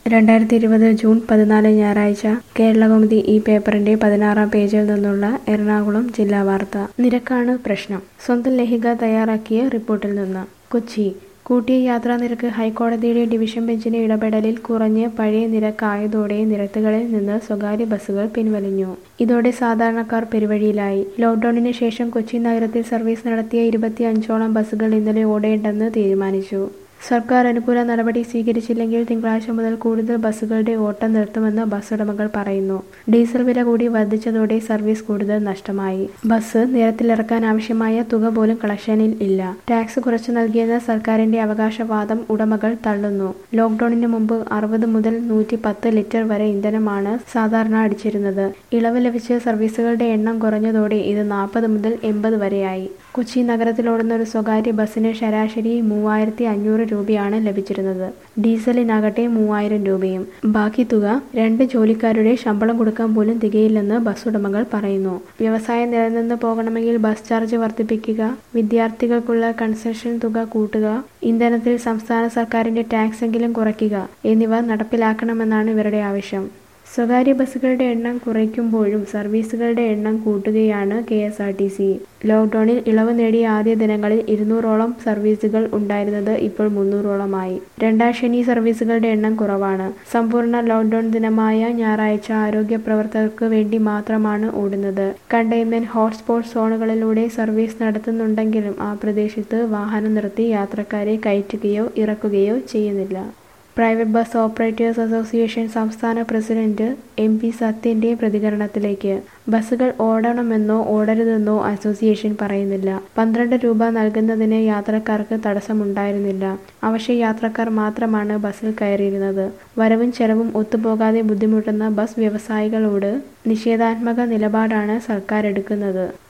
രണ്ടായിരത്തി ഇരുപത് ജൂൺ പതിനാല് ഞായറാഴ്ച കേരളകൗമുദി ഈ പേപ്പറിന്റെ പതിനാറാം പേജിൽ നിന്നുള്ള എറണാകുളം ജില്ലാ വാർത്ത നിരക്കാണ് പ്രശ്നം സ്വന്തം ലേഖിക തയ്യാറാക്കിയ റിപ്പോർട്ടിൽ നിന്ന് കൊച്ചി കൂട്ടിയ യാത്രാ നിരക്ക് ഹൈക്കോടതിയുടെ ഡിവിഷൻ ബെഞ്ചിന്റെ ഇടപെടലിൽ കുറഞ്ഞ് പഴയ നിരക്കായതോടെ നിരത്തുകളിൽ നിന്ന് സ്വകാര്യ ബസ്സുകൾ പിൻവലിഞ്ഞു ഇതോടെ സാധാരണക്കാർ പെരുവഴിയിലായി ലോക്ഡൌണിന് ശേഷം കൊച്ചി നഗരത്തിൽ സർവീസ് നടത്തിയ ഇരുപത്തി അഞ്ചോളം ബസ്സുകൾ ഇന്നലെ ഓടേണ്ടെന്ന് തീരുമാനിച്ചു സർക്കാർ അനുകൂല നടപടി സ്വീകരിച്ചില്ലെങ്കിൽ തിങ്കളാഴ്ച മുതൽ കൂടുതൽ ബസ്സുകളുടെ ഓട്ടം നിർത്തുമെന്ന് ബസ് ഉടമകൾ പറയുന്നു ഡീസൽ വില കൂടി വർദ്ധിച്ചതോടെ സർവീസ് കൂടുതൽ നഷ്ടമായി ബസ് നിരത്തിലിറക്കാൻ ആവശ്യമായ തുക പോലും കളക്ഷനിൽ ഇല്ല ടാക്സ് കുറച്ചു നൽകിയെന്ന സർക്കാരിന്റെ അവകാശവാദം ഉടമകൾ തള്ളുന്നു ലോക്ഡൌണിന് മുമ്പ് അറുപത് മുതൽ നൂറ്റി പത്ത് ലിറ്റർ വരെ ഇന്ധനമാണ് സാധാരണ അടിച്ചിരുന്നത് ഇളവ് ലഭിച്ച് സർവീസുകളുടെ എണ്ണം കുറഞ്ഞതോടെ ഇത് നാൽപ്പത് മുതൽ എൺപത് വരെയായി കൊച്ചി നഗരത്തിലോടുന്ന ഒരു സ്വകാര്യ ബസ്സിന് ശരാശരി മൂവായിരത്തി അഞ്ഞൂറ് രൂപയാണ് ലഭിച്ചിരുന്നത് ഡീസലിനാകട്ടെ മൂവായിരം രൂപയും ബാക്കി തുക രണ്ട് ജോലിക്കാരുടെ ശമ്പളം കൊടുക്കാൻ പോലും തികയില്ലെന്ന് ബസ് ഉടമകൾ പറയുന്നു വ്യവസായം നിലനിന്ന് പോകണമെങ്കിൽ ബസ് ചാർജ് വർദ്ധിപ്പിക്കുക വിദ്യാർത്ഥികൾക്കുള്ള കൺസെഷൻ തുക കൂട്ടുക ഇന്ധനത്തിൽ സംസ്ഥാന സർക്കാരിന്റെ ടാക്സ് എങ്കിലും കുറയ്ക്കുക എന്നിവ നടപ്പിലാക്കണമെന്നാണ് ഇവരുടെ ആവശ്യം സ്വകാര്യ ബസ്സുകളുടെ എണ്ണം കുറയ്ക്കുമ്പോഴും സർവീസുകളുടെ എണ്ണം കൂട്ടുകയാണ് K S R T C ലോക്ഡൌണിൽ ഇളവ് നേടിയ ആദ്യ ദിനങ്ങളിൽ ഇരുന്നൂറോളം സർവീസുകൾ ഉണ്ടായിരുന്നത് ഇപ്പോൾ മുന്നൂറോളമായി രണ്ടാം ശനി സർവീസുകളുടെ എണ്ണം കുറവാണ് സമ്പൂർണ്ണ ലോക്ഡൌൺ ദിനമായ ഞായറാഴ്ച ആരോഗ്യ പ്രവർത്തകർക്ക് വേണ്ടി മാത്രമാണ് ഓടുന്നത് കണ്ടെയ്ൻമെന്റ് ഹോട്ട്സ്പോട്ട് സോണുകളിലൂടെ സർവീസ് നടത്തുന്നുണ്ടെങ്കിലും ആ പ്രദേശത്ത് വാഹനം നിർത്തി യാത്രക്കാരെ കയറ്റുകയോ ഇറക്കുകയോ ചെയ്യുന്നില്ല പ്രൈവറ്റ് ബസ് ഓപ്പറേറ്റേഴ്സ് അസോസിയേഷൻ സംസ്ഥാന പ്രസിഡന്റ് എം പി സത്യന്റെ പ്രതികരണത്തിലേക്ക് ബസ്സുകൾ ഓടണമെന്നോ ഓടരുതെന്നോ അസോസിയേഷൻ പറയുന്നില്ല പന്ത്രണ്ട് രൂപ നൽകുന്നതിന് യാത്രക്കാർക്ക് തടസ്സമുണ്ടായിരുന്നില്ല അവശ്യ യാത്രക്കാർ മാത്രമാണ് ബസ്സിൽ കയറിയിരുന്നത് വരവും ചെലവും ഒത്തുപോകാതെ ബുദ്ധിമുട്ടുന്ന ബസ് വ്യവസായികളോട് നിഷേധാത്മക നിലപാടാണ് സർക്കാർ എടുക്കുന്നത്